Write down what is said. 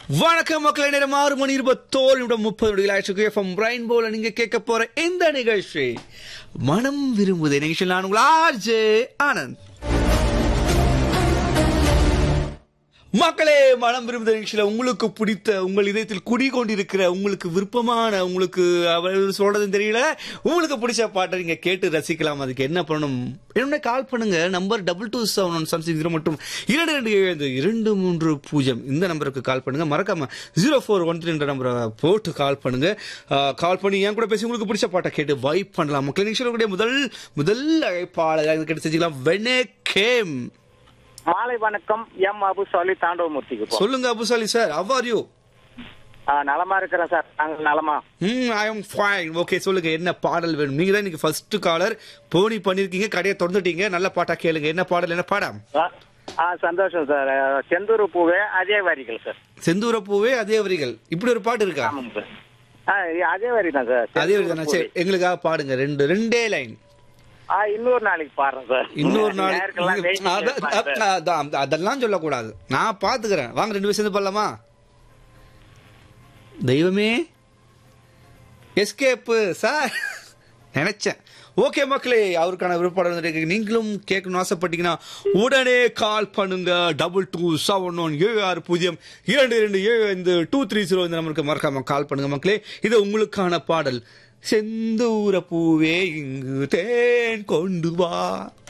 வணக்கம் மக்களை நேரம் ஆறு மணி இருபத்தோரு நிமிடம் முப்பது நொடிகள் எஃப்எம் பிரைன் போல நீங்க கேட்க போற இந்த நிகழ்ச்சி மனம் விரும்புதே நிகழ்ச்சி நான் உங்கள் ஆர்ஜே ஆனந்த் மக்களே மனம் விரும்புத நிகழ்ச்சியில் உங்களுக்கு பிடித்த உங்கள் இதயத்தில் குடிகொண்டிருக்கிற உங்களுக்கு விருப்பமான உங்களுக்கு அவர் சொல்றது தெரியல உங்களுக்கு பிடிச்ச பாட்டை நீங்க கேட்டு ரசிக்கலாம் அதுக்கு என்ன பண்ணணும் என்ன கால் பண்ணுங்க number double two seven one something zero மற்றும் இரண்டு ரெண்டு ஏழு இரண்டு மூன்று பூஜ்ஜியம் இந்த நம்பருக்கு கால் பண்ணுங்க மறக்காம ஜீரோ ஃபோர் ஒன் த்ரீ என்ற நம்பரை போட்டு கால் பண்ணுங்க கால் பண்ணி என் கூட பேசி உங்களுக்கு பிடிச்ச பாட்டை கேட்டு வைப் பண்ணலாம் மக்கள் நிகழ்ச்சியில் முதல் முதல் அழைப்பாளர் கேட்டு செஞ்சுக்கலாம் வெனே கேம் மாலை வணக்கம் எம் அபு சாலி தாண்டவமூர்த்திக்கு போ சொல்லுங்க Abusali sir how are you ஆ, நலமா இருக்கிறேன் சார் நாங்கள் நலமா ம் ஐ எம் ஃபைன் ஓகே சொல்லுங்க என்ன பாடல் வேணும் நீங்க தான் இன்னைக்கு ஃபர்ஸ்ட் காலர் போனி பண்ணிருக்கீங்க கடையை திறந்துட்டீங்க நல்ல பாட்டா கேளுங்க என்ன பாடல் என்ன பாடம் ஆ, ஆ சந்தோஷம் சார் ஆ, செந்தூர் பூவே அதே வரிகள் சார் செந்தூர பூவே அதே வரிகள் இப்படி ஒரு பாட்டு இருக்கா ஆமாங்க சார் ஆ அதே வரி தான் சார் அதே வரி செந்தூர தானே பூவே. சரி எங்களுக்காக பாடுங்க ரெண்டு ரெண்டே லைன் ஆ இன்னொரு நாளைக்கு பாடுறேன் சார் இன்னொரு நாள் நேயர்கள்லாம் waiting அத- இருப்பாங்க சார். அத- அதான், அதெல்லாம் சொல்லக்கூடாது நான் பாத்துக்கிறேன் வாங்க ரெண்டு பேரும் சேர்ந்து பண்ணலாமா தெய்வமே எஸ்கேப்பு சார் நினைச்சேன் ஓகே மக்களே அவருக்கான விருப்பம் வந்துருக்கு நீங்களும் கேட்கணும்னு ஆசைப்பட்டீங்கன்னா உடனே கால் பண்ணுங்க டபுள் டூ செவன் ஒன் ஏழு ஆறு பூஜ்ஜியம் இரண்டு இரண்டு ஏழு ஐந்து டூ த்ரீ ஜீரோ இந்த நம்பருக்கு மறக்காம கால் பண்ணுங்க மக்களே இது உங்களுக்கான பாடல் செந்தூர பூவே இங்கு தேன் கொண்டு வா